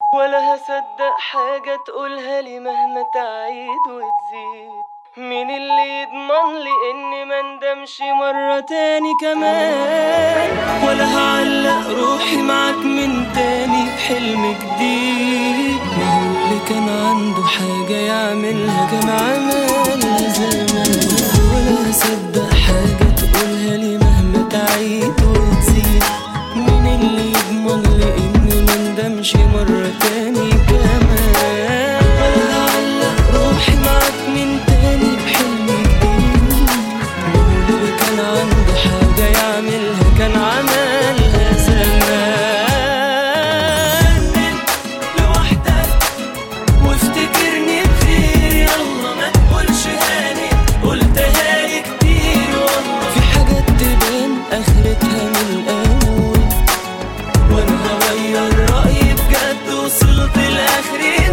ولا هصدق حاجة تقولها لي مهما تعيد وتزيد مين اللي يضمن لي اني ما ندمش مرة تاني كمان ولا هعلق روحي معاك من تاني بحلم جديد ما هو اللي كان عنده حاجة يعملها كان عملها زمان ولا هصدق حاجة تقولها لي مهما تعيد وتزيد مين اللي يضمن لي اني ما ندمش مرة تاني كمان ولا هعلق روحي معاك من تاني بحلم جديد مين اللي كان عنده حاجة يعملها كان عملها زمان لوحدك وافتكرني بخير يلا ما تقولش هاني قلتها لي كتير والله في حاجات تبان اخرتها من الاول وانا هغير رايي بجد وصلت لاخري